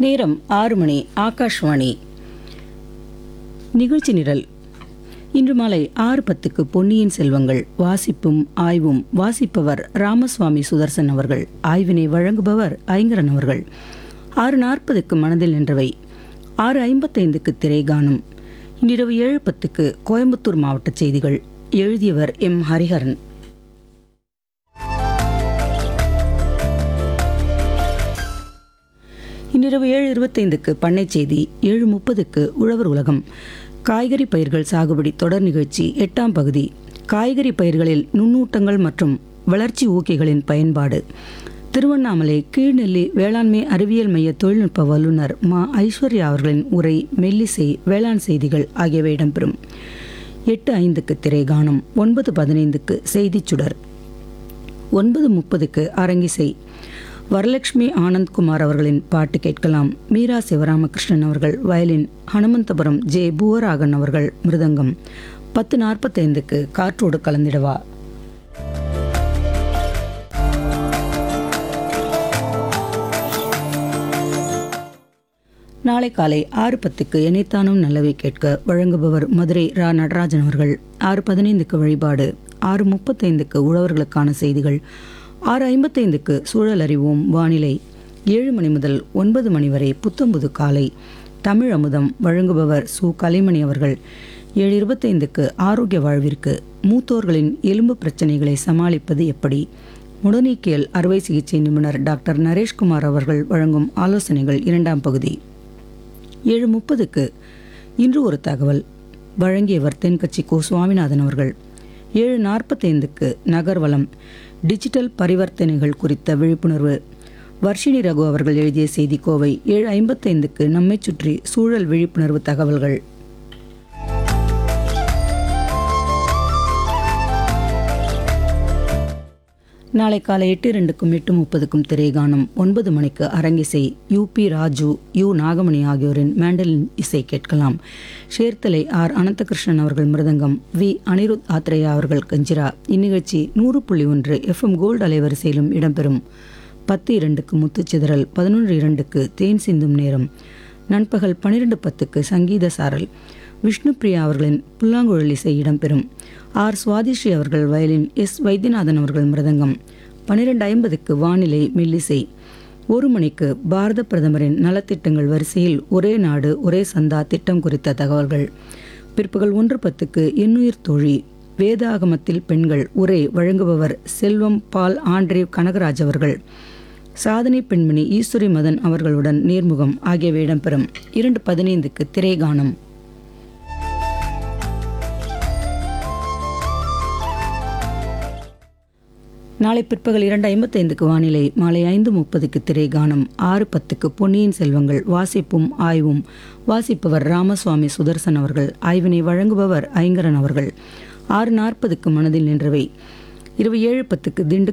நேரம் ஆறு மணி ஆகாஷ்வாணி நிகழ்ச்சி நிரல் இன்று மாலை ஆறு பத்துக்கு பொன்னியின் செல்வங்கள் வாசிப்பும் ஆய்வும் வாசிப்பவர் ராமசுவாமி சுதர்சன் அவர்கள் ஆய்வினை வழங்குபவர் ஐங்கரன் அவர்கள் ஆறு நாற்பதுக்கு மனதில் நின்றவை ஆறு ஐம்பத்தைந்துக்கு திரைகாணும் இன்றிரவு ஏழு பத்துக்கு கோயம்புத்தூர் மாவட்ட செய்திகள் எழுதியவர் எம் ஹரிஹரன் இன்றிரவு ஏழு இருபத்தைந்துக்கு பண்ணை செய்தி ஏழு முப்பதுக்கு உழவர் உலகம் காய்கறி பயிர்கள் சாகுபடி தொடர் நிகழ்ச்சி எட்டாம் பகுதி காய்கறி பயிர்களில் நுண்ணூட்டங்கள் மற்றும் வளர்ச்சி ஊக்கிகளின் பயன்பாடு திருவண்ணாமலை கீழ்நெல்லி வேளாண்மை அறிவியல் மைய தொழில்நுட்ப வல்லுநர் மா ஐஸ்வர்யா அவர்களின் உரை மெல்லிசை வேளாண் செய்திகள் ஆகியவை இடம்பெறும் எட்டு ஐந்துக்கு திரைகாணும் ஒன்பது பதினைந்துக்கு செய்திச் சுடர் ஒன்பது முப்பதுக்கு அரங்கிசை வரலட்சுமி ஆனந்த்குமார் அவர்களின் பாட்டு கேட்கலாம் மீரா சிவராமகிருஷ்ணன் அவர்கள் வயலின் ஹனுமந்தபுரம் ஜே பூவராகன் அவர்கள் மிருதங்கம் பத்து நாற்பத்தைந்துக்கு காற்றோடு கலந்திடவா நாளை காலை ஆறு பத்துக்கு இணைத்தானும் நல்லவை கேட்க வழங்குபவர் மதுரை ரா நடராஜன் அவர்கள் ஆறு பதினைந்துக்கு வழிபாடு ஆறு முப்பத்தைந்துக்கு உழவர்களுக்கான செய்திகள் ஆறு ஐம்பத்தைந்துக்கு சூழல் அறிவோம் வானிலை ஏழு மணி முதல் ஒன்பது மணி வரை புத்தம்புது காலை தமிழ் அமுதம் வழங்குபவர் சு கலைமணி அவர்கள் ஏழு இருபத்தைந்துக்கு ஆரோக்கிய வாழ்விற்கு மூத்தோர்களின் எலும்பு பிரச்சனைகளை சமாளிப்பது எப்படி முடநீக்கியல் அறுவை சிகிச்சை நிபுணர் டாக்டர் நரேஷ்குமார் அவர்கள் வழங்கும் ஆலோசனைகள் இரண்டாம் பகுதி ஏழு முப்பதுக்கு இன்று ஒரு தகவல் வழங்கியவர் தென்கட்சி கோ சுவாமிநாதன் அவர்கள் ஏழு நாற்பத்தைந்துக்கு நகர்வலம் டிஜிட்டல் பரிவர்த்தனைகள் குறித்த விழிப்புணர்வு வர்ஷினி ரகு அவர்கள் எழுதிய செய்தி கோவை ஏழு ஐம்பத்தைந்துக்கு நம்மை சுற்றி சூழல் விழிப்புணர்வு தகவல்கள் நாளை காலை எட்டு இரண்டுக்கும் எட்டு முப்பதுக்கும் திரைகாணும் ஒன்பது மணிக்கு அரங்கிசை U P Raju U Nagamani ஆகியோரின் மேண்டலின் இசை கேட்கலாம் ஷேர்த்தலை ஆர் அனந்தகிருஷ்ணன் அவர்கள் மிருதங்கம் வி அனிருத் ஆத்ரேயா அவர்கள் கஞ்சிரா இந்நிகழ்ச்சி நூறு புள்ளி ஒன்று எஃப்எம் கோல்டு அலைவரிசையிலும் இடம்பெறும் பத்து இரண்டுக்கு முத்துச்சிதறல் பதினொன்று இரண்டுக்கு தேன் சிந்தும் நேரம் நண்பகல் பன்னிரெண்டு பத்துக்கு சங்கீத சாரல் விஷ்ணுபிரியா அவர்களின் புல்லாங்குழல் இசை இடம்பெறும் ஆர் சுவாதிஸ்ரீ அவர்கள் வயலின் எஸ் வைத்தியநாதன் அவர்கள் மிருதங்கம் பன்னிரெண்டு ஐம்பதுக்கு வானிலை மெல்லிசை ஒரு மணிக்கு பாரத பிரதமரின் நலத்திட்டங்கள் வரிசையில் ஒரே நாடு ஒரே சந்தா திட்டம் குறித்த தகவல்கள் பிற்பகல் ஒன்று பத்துக்கு எண்ணுயிர் தோழி வேதாகமத்தில் பெண்கள் உரை வழங்குபவர் செல்வம் பால் ஆண்ட்ரேவ் கனகராஜ் அவர்கள் சாதனை பெண்மணி ஈஸ்வரி மதன் அவர்களுடன் நேர்முகம் ஆகியவை இடம்பெறும் இரண்டு பதினைந்துக்கு திரைகானம் நாளை பிற்பகல் இரண்டு ஐம்பத்தைந்துக்கு வானிலை மாலை ஐந்து முப்பதுக்கு திரைகானம் ஆறு பத்துக்கு பொன்னியின் செல்வங்கள் வாசிப்பும் ஆய்வும் வாசிப்பவர் ராமசுவாமி சுதர்சன் அவர்கள் ஆய்வினை வழங்குபவர் ஐங்கரன் அவர்கள் ஆறு நாற்பதுக்கு மனதில் நின்றவை இரவு ஏழு பத்துக்கு திண்டுக்கல்